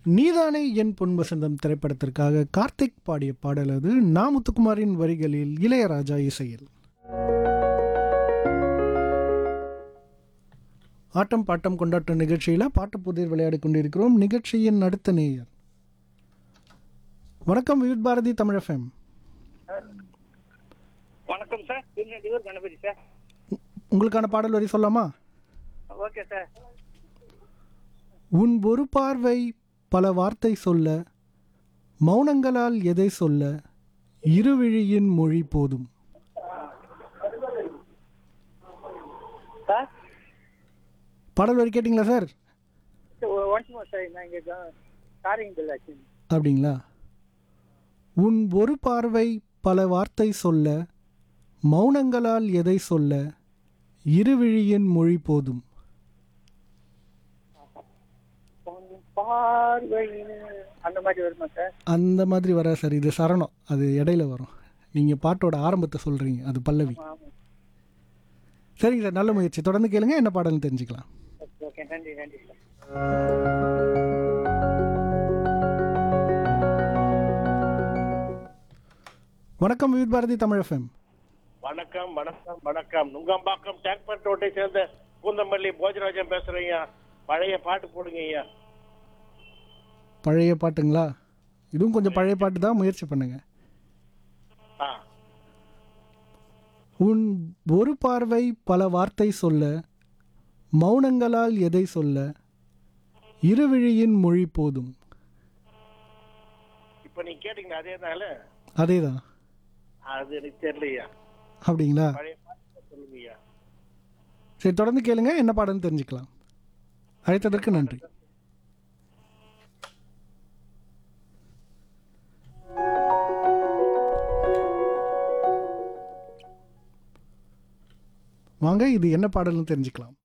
நீதானே என் பொன் வசந்தம் திரைப்படத்திற்காக கார்த்திக் பாடிய பாடல் அது நா முத்துக்குமாரின் வரிகளில் இளையராஜா இசையில் ஆட்டம் பாட்டம் கொண்டாட்டம் நிகழ்ச்சியில் பாட்டு புதிர் விளையாடி கொண்டிருக்கிறோம் நிகழ்ச்சியின் அடுத்த நேயர் வணக்கம் விவித் பாரதி தமிழ் எஃப்எம் வணக்கம் சார் திருநெல்வேலூர் கணபதி சார் உங்களுக்கான பாடல் வரி சொல்லாமா ஓகே சார் உன் ஒரு பார்வை பல வார்த்தை சொல்ல மௌனங்களால் எதை சொல்ல இருவிழியின் மொழி போதும் சார் பாடல் வரி கேட்டிங்களா சார் ஒன்ஸ் மோர் சார் நான் இங்கே காரிங் பில் ஆச்சு அப்படிங்களா உன் ஒரு பார்வை பல வார்த்தை சொல்ல மௌனங்களால் எதை சொல்ல இருவிழியின் மொழி போதும் பார்வைன்னு அந்த மாதிரி வருமா சார் அந்த மாதிரி வர சார் இது சரணம் அது இடையில வரும் நீங்கள் பாட்டோட ஆரம்பத்தை சொல்கிறீங்க அது பல்லவி ஆமாம் சரிங்க சார் நல்ல முயற்சி தொடர்ந்து கேளுங்க என்ன பாடல்னு தெரிஞ்சுக்கலாம் ஓகே ஓகே நன்றி நன்றி சார் வணக்கம் விவித் பாரதி தமிழ் எஃப்எம் வணக்கம் வணக்கம் வணக்கம் நுங்கம்பாக்கம் டேங்க்பட் ரோட்டை சேர்ந்த பூந்தமல்லி போஜராஜன் பேசுறேங்க பழைய பாட்டு போடுங்க ஐயா பழைய பாட்டுங்களா இதுவும் கொஞ்சம் பழைய பாட்டு தான் முயற்சி பண்ணுங்க ஆ உன் ஒரு பார்வை பல வார்த்தை சொல்ல மௌனங்களால் எதை சொல்ல இருவிழியின் மொழி போதும் இப்ப நீங்க கேட்டீங்களா அதேனால அதே தான் அது எனக்கு தெரியலையா அப்படிங்களா பழைய பாட்டு சொல்லுங்க ஐயா சரி தொடர்ந்து கேளுங்க என்ன பாடல்னு தெரிஞ்சுக்கலாம் அழைத்ததற்கு நன்றி வாங்க இது என்ன பாடல்னு தெரிஞ்சுக்கலாம்